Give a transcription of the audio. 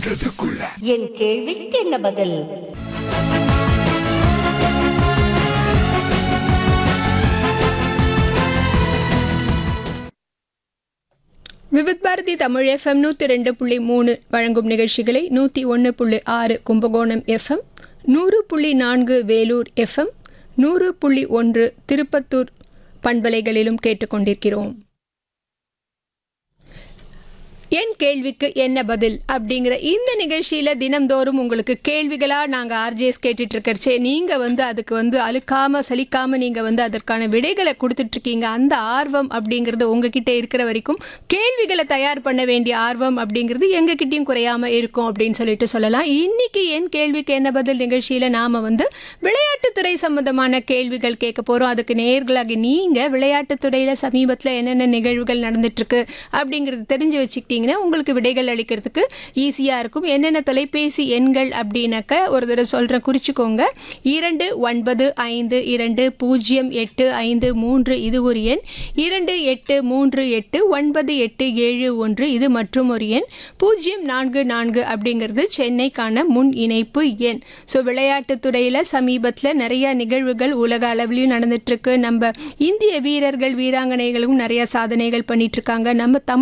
பண்றதுக்குள்ள என் கேள்விக்கு என்ன பதில் விவித் பாரதி தமிழ் எஃப்எம் நூற்றி ரெண்டு புள்ளி மூணு வழங்கும் நிகழ்ச்சிகளை நூற்றி ஒன்று புள்ளி ஆறு கும்பகோணம் எஃப்எம் நூறு புள்ளி நான்கு வேலூர் எஃப்எம் நூறு புள்ளி ஒன்று திருப்பத்தூர் பண்பலைகளிலும் கேட்டுக்கொண்டிருக்கிறோம் என் கேள்விக்கு என்ன பதில் அப்படிங்கிற இந்த நிகழ்ச்சியில் தினம்தோறும் உங்களுக்கு கேள்விகளாக நாங்கள் ஆர்ஜேஸ் கேட்டுட்டு இருக்கறச்சே நீங்கள் வந்து அதுக்கு வந்து அழுக்காமல் சலிக்காமல் நீங்கள் வந்து அதற்கான விடைகளை கொடுத்துட்ருக்கீங்க அந்த ஆர்வம் அப்படிங்கிறது உங்ககிட்ட இருக்கிற வரைக்கும் கேள்விகளை தயார் பண்ண வேண்டிய ஆர்வம் அப்படிங்கிறது எங்ககிட்டயும் குறையாமல் இருக்கும் அப்படின்னு சொல்லிட்டு சொல்லலாம் இன்னைக்கு என் கேள்விக்கு என்ன பதில் நிகழ்ச்சியில் நாம் வந்து விளையாட்டுத்துறை சம்பந்தமான கேள்விகள் கேட்க போகிறோம் அதுக்கு நேர்களாகி நீங்கள் விளையாட்டுத்துறையில் சமீபத்தில் என்னென்ன நிகழ்வுகள் நடந்துட்டுருக்கு அப்படிங்கிறது தெரிஞ்சு வச்சுக்கிட்டீங்கன்னா உங்களுக்கு விடைகள் அளிக்கிறதுக்கு ஈஸியாக இருக்கும் என்னென்ன தொலைபேசி எண்கள் அப்படின்னாக்க ஒரு தடவை சொல்கிறேன் குறிச்சிக்கோங்க இரண்டு ஒன்பது ஐந்து இரண்டு பூஜ்ஜியம் எட்டு ஐந்து மூன்று இது ஒரு எண் இரண்டு எட்டு மூன்று எட்டு ஒன்பது எட்டு ஏழு ஒன்று இது மற்றும் ஒரு எண் பூஜ்ஜியம் நான்கு நான்கு அப்படிங்கிறது சென்னைக்கான முன் இணைப்பு எண் ஸோ விளையாட்டுத்துறையில் சமீபத்தில் நிறைய நிகழ்வுகள் உலக அளவிலையும் நடந்துட்டுருக்கு நம்ம இந்திய வீரர்கள் வீராங்கனைகளும் நிறைய சாதனைகள் பண்ணிட்டு இருக்காங்க நம்ம தமிழ்